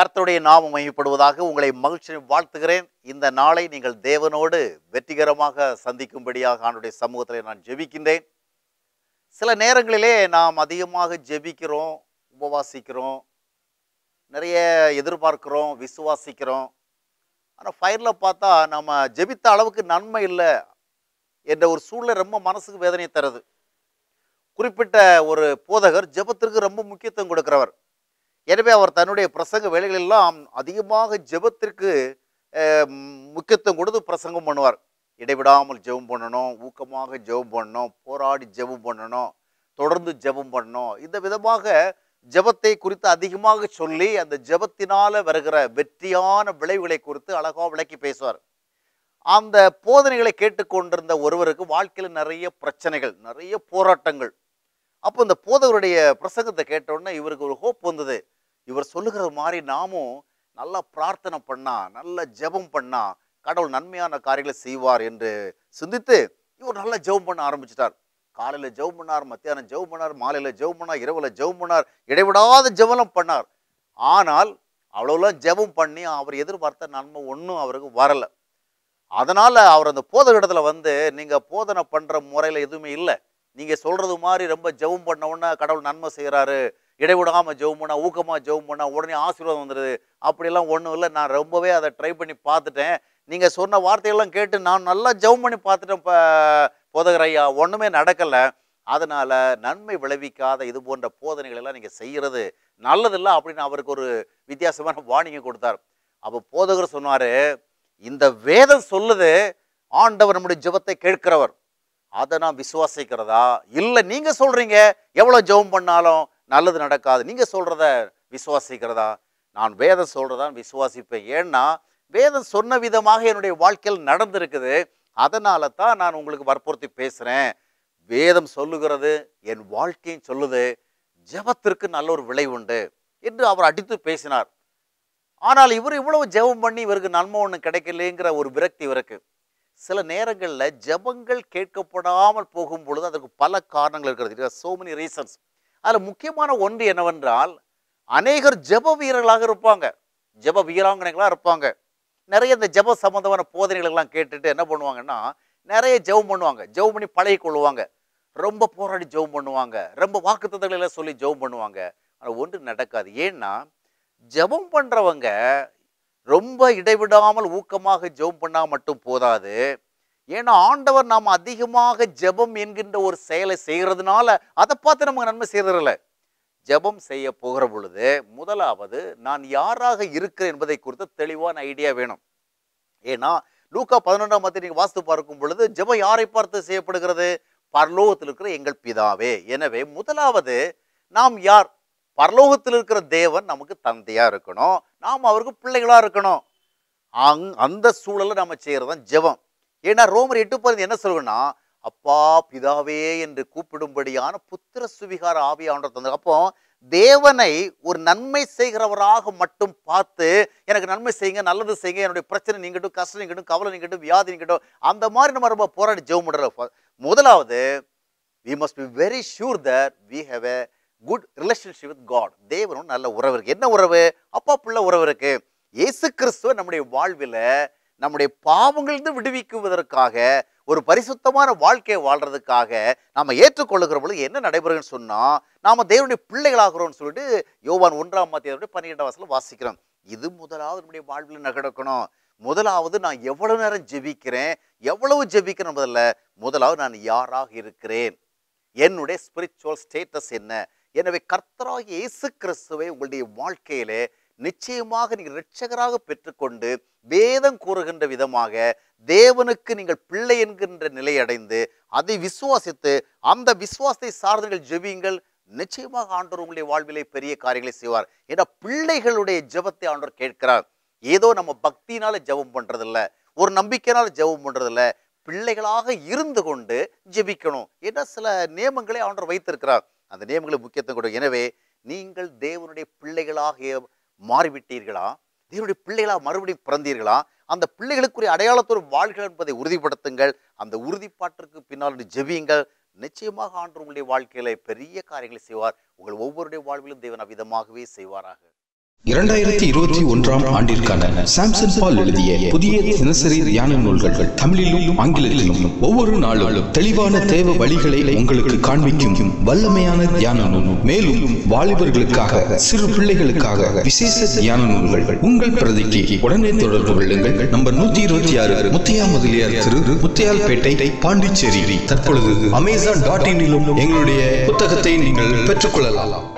கர்த்தருடைய நாமம் மையப்படுவதாக உங்களை மகிழ்ச்சி வாழ்த்துகிறேன் இந்த நாளை நீங்கள் தேவனோடு வெற்றிகரமாக சந்திக்கும்படியாக ஆண்டுடைய சமூகத்தில் நான் ஜெபிக்கின்றேன் சில நேரங்களிலே நாம் அதிகமாக ஜெபிக்கிறோம் உபவாசிக்கிறோம் நிறைய எதிர்பார்க்கிறோம் விசுவாசிக்கிறோம் ஆனால் ஃபயரில் பார்த்தா நம்ம ஜெபித்த அளவுக்கு நன்மை இல்லை என்ற ஒரு சூழ்நிலை ரொம்ப மனசுக்கு வேதனை தருது குறிப்பிட்ட ஒரு போதகர் ஜெபத்திற்கு ரொம்ப முக்கியத்துவம் கொடுக்கிறவர் எனவே அவர் தன்னுடைய பிரசங்க வேலைகளெல்லாம் அதிகமாக ஜெபத்திற்கு அஹ், முக்கியத்துவம் கொடுத்து பிரசங்கம் பண்ணுவார் இடைவிடாமல் ஜெபம் பண்ணணும் ஊக்கமாக ஜெபம் பண்ணணும் போராடி ஜெபம் பண்ணணும் தொடர்ந்து ஜெபம் பண்ணணும் இந்த விதமாக ஜெபத்தை குறித்து அதிகமாக சொல்லி அந்த ஜெபத்தினால வருகிற வெற்றியான விளைவுகளை குறித்து அழகாக விளக்கி பேசுவார் அந்த போதனைகளை கேட்டுக்கொண்டிருந்த ஒருவருக்கு வாழ்க்கையில் நிறைய பிரச்சனைகள் நிறைய போராட்டங்கள் அப்போ இந்த போதகருடைய பிரசங்கத்தை கேட்டோன்னே இவருக்கு ஒரு ஹோப் வந்தது இவர் சொல்லுகிற மாதிரி நாமும் நல்லா பிரார்த்தனை பண்ணா நல்ல ஜெபம் பண்ணா கடவுள் நன்மையான காரியங்களை செய்வார் என்று சிந்தித்து இவர் நல்லா ஜெபம் பண்ண ஆரம்பிச்சிட்டார் காலையில் ஜெபம் பண்ணார் மத்தியானம் ஜெபம் பண்ணார் மாலையில் ஜெபம் பண்ணார் இரவுல ஜெபம் பண்ணார் இடைவிடாத ஜெபலம் பண்ணார் ஆனால் அவ்வளோலாம் ஜெபம் பண்ணி அவர் எதிர்பார்த்த நன்மை ஒன்றும் அவருக்கு வரலை அதனால் அவர் அந்த போதகிடத்துல வந்து நீங்கள் போதனை பண்ணுற முறையில் எதுவுமே இல்லை நீங்கள் சொல்கிறது மாதிரி ரொம்ப ஜெபம் பண்ண உடனே கடவுள் நன்மை செய்கிறாரு இடைவிடாமல் ஜெபம் பண்ணா ஊக்கமாக ஜெபம் பண்ணா உடனே ஆசீர்வாதம் வந்துடுது அப்படிலாம் ஒன்றும் இல்லை நான் ரொம்பவே அதை ட்ரை பண்ணி பார்த்துட்டேன் நீங்கள் சொன்ன வார்த்தையெல்லாம் கேட்டு நான் நல்லா ஜெபம் பண்ணி பார்த்துட்டேன் இப்போ போதகர் ஐயா ஒன்றுமே நடக்கலை அதனால் நன்மை விளைவிக்காத இது போன்ற போதனைகள் எல்லாம் நீங்கள் செய்கிறது நல்லதில்லை அப்படின்னு அவருக்கு ஒரு வித்தியாசமான வார்னிங்கை கொடுத்தார் அப்போ போதகர் சொன்னார் இந்த வேதம் சொல்லுது ஆண்டவர் நம்முடைய ஜெபத்தை கேட்கிறவர் அதை நான் விசுவாசிக்கிறதா இல்லை நீங்கள் சொல்கிறீங்க எவ்வளோ ஜெபம் பண்ணாலும் நல்லது நடக்காது நீங்கள் சொல்கிறத விசுவாசிக்கிறதா நான் வேதம் சொல்கிறதா விசுவாசிப்பேன் ஏன்னா வேதம் சொன்ன விதமாக என்னுடைய வாழ்க்கையில் நடந்திருக்குது அதனால தான் நான் உங்களுக்கு வற்புறுத்தி பேசுகிறேன் வேதம் சொல்லுகிறது என் வாழ்க்கையும் சொல்லுது ஜெபத்திற்கு நல்ல ஒரு விளைவு உண்டு என்று அவர் அடித்து பேசினார் ஆனால் இவர் இவ்வளவு ஜெபம் பண்ணி இவருக்கு நன்மை ஒன்றும் கிடைக்கலைங்கிற ஒரு விரக்தி இவருக்கு சில நேரங்களில் ஜெபங்கள் கேட்கப்படாமல் போகும் பொழுது அதற்கு பல காரணங்கள் இருக்கிறது சோ மெனி ரீசன்ஸ் அதில் முக்கியமான ஒன்று என்னவென்றால் அநேகர் ஜெப வீரர்களாக இருப்பாங்க ஜெப வீராங்கனைகளாக இருப்பாங்க நிறைய இந்த ஜெப சம்பந்தமான போதனைகளெல்லாம் கேட்டுட்டு என்ன பண்ணுவாங்கன்னா நிறைய ஜெபம் பண்ணுவாங்க ஜெபம் பண்ணி பழகி கொள்ளுவாங்க ரொம்ப போராடி ஜெபம் பண்ணுவாங்க ரொம்ப வாக்குத்தத்தங்களை எல்லாம் சொல்லி ஜெபம் பண்ணுவாங்க ஆனால் ஒன்று நடக்காது ஏன்னா ஜெபம் பண்ணுறவங்க ரொம்ப இடைவிடாமல் ஊக்கமாக ஜெபம் பண்ணால் மட்டும் போதாது ஏன்னா ஆண்டவர் நாம் அதிகமாக ஜெபம் என்கின்ற ஒரு செயலை செய்கிறதுனால அதை பார்த்து நமக்கு நன்மை செய்கிறதில்ல ஜெபம் செய்ய போகிற பொழுது முதலாவது நான் யாராக இருக்கிறேன் என்பதை குறித்து தெளிவான ஐடியா வேணும் ஏன்னா லூக்கா பதினொன்றாம் மத்திய நீங்கள் வாஸ்து பார்க்கும் பொழுது ஜெபம் யாரை பார்த்து செய்யப்படுகிறது பரலோகத்தில் இருக்கிற எங்கள் பிதாவே எனவே முதலாவது நாம் யார் பரலோகத்தில் இருக்கிற தேவன் நமக்கு தந்தையா இருக்கணும் நாம் அவருக்கு பிள்ளைகளா இருக்கணும் அங் அந்த சூழலை நம்ம செய்கிறது தான் ஜெபம் ஏன்னா ரோமர் எட்டு பதினஞ்சு என்ன சொல்லுன்னா அப்பா பிதாவே என்று கூப்பிடும்படியான புத்திர சுவிகார ஆவியானவர் தந்தார் அப்போ தேவனை ஒரு நன்மை செய்கிறவராக மட்டும் பார்த்து எனக்கு நன்மை செய்யுங்க நல்லது செய்யுங்க என்னுடைய பிரச்சனை நீங்கட்டும் கஷ்டம் நீங்கட்டும் கவலை நீங்கட்டும் வியாதி நீங்கட்டும் அந்த மாதிரி நம்ம ரொம்ப போராடி ஜெபம் பண்ணுற முதலாவது we must be very sure that we have a good relationship with God தேவனும் நல்ல உறவு இருக்கு என்ன உறவு அப்பா பிள்ளை உறவு இருக்கு இயேசு கிறிஸ்துவ நம்முடைய வாழ்வில் நம்முடைய பாவங்களிலிருந்து விடுவிக்குவதற்காக ஒரு பரிசுத்தமான வாழ்க்கையை வாழ்றதுக்காக நாம ஏற்றுக்கொள்ளுகிற பொழுது என்ன நடைபெறுன்னு சொன்னா நாம தேவனுடைய பிள்ளைகளாகிறோம்னு சொல்லிட்டு யோவான் ஒன்றாம் மத்திய பன்னிரெண்டாம் வாசல வாசிக்கிறோம் இது முதலாவது நம்முடைய வாழ்வில் நடக்கணும் முதலாவது நான் எவ்வளவு நேரம் ஜெபிக்கிறேன் எவ்வளவு ஜெபிக்கிறேன் என்பதில்ல முதலாவது நான் யாராக இருக்கிறேன் என்னுடைய ஸ்பிரிச்சுவல் ஸ்டேட்டஸ் என்ன எனவே கர்த்தராகிய இயேசு கிறிஸ்துவை உங்களுடைய வாழ்க்கையிலே நிச்சயமாக நீங்கள் இரட்சகராக பெற்றுக்கொண்டு வேதம் கூறுகின்ற விதமாக தேவனுக்கு நீங்கள் பிள்ளை என்கின்ற நிலை அடைந்து அதை விசுவாசித்து அந்த விசுவாசத்தை சார்ந்து நீங்கள் ஜெபியுங்கள் நிச்சயமாக ஆண்டவர் உங்களுடைய வாழ்விலே பெரிய காரியங்களை செய்வார் ஏன்னா பிள்ளைகளுடைய ஜெபத்தை ஆண்டவர் கேட்கிறார் ஏதோ நம்ம பக்தினால ஜெபம் பண்றதில்ல ஒரு நம்பிக்கையினால ஜெபம் பண்றதில்ல பிள்ளைகளாக இருந்து கொண்டு ஜெபிக்கணும் ஏன்னா சில நியமங்களை ஆண்டவர் வைத்திருக்கிறார் அந்த நியமங்களை முக்கியத்துவம் கொடு எனவே நீங்கள் தேவனுடைய பிள்ளைகளாக மாறிவிட்டீர்களா தேவனுடைய பிள்ளைகளாக மறுபடியும் பிறந்தீர்களா அந்த பிள்ளைகளுக்குரிய அடையாளத்தோடு வாழ்கள் என்பதை உறுதிப்படுத்துங்கள் அந்த உறுதிப்பாட்டிற்கு பின்னால் ஜெபியுங்கள் நிச்சயமாக ஆண்டு உங்களுடைய வாழ்க்கையில பெரிய காரியங்களை செய்வார் உங்கள் ஒவ்வொருடைய வாழ்விலும் தேவன் அவ்விதமாகவே செய்வாராக இரண்டாயிரத்தி இருபத்தி ஒன்றாம் ஆண்டிற்கான சாம்சன் பால் எழுதிய புதிய தினசரி தியான நூல்கள் தமிழிலும் ஆங்கிலத்திலும் ஒவ்வொரு நாளும் தெளிவான தேவ வழிகளை உங்களுக்கு காண்பிக்கும் வல்லமையான தியான நூல் மேலும் வாலிபர்களுக்காக சிறு பிள்ளைகளுக்காக விசேஷ தியான நூல்கள் உங்கள் பிரதிக்கு உடனே தொடர்பு கொள்ளுங்கள் நம்பர் நூத்தி இருபத்தி ஆறு முத்தையா முதலியார் திரு முத்தையால்பேட்டை பாண்டிச்சேரி தற்பொழுது அமேசான் டாட் இனிலும் எங்களுடைய புத்தகத்தை நீங்கள் பெற்றுக்கொள்ளலாம்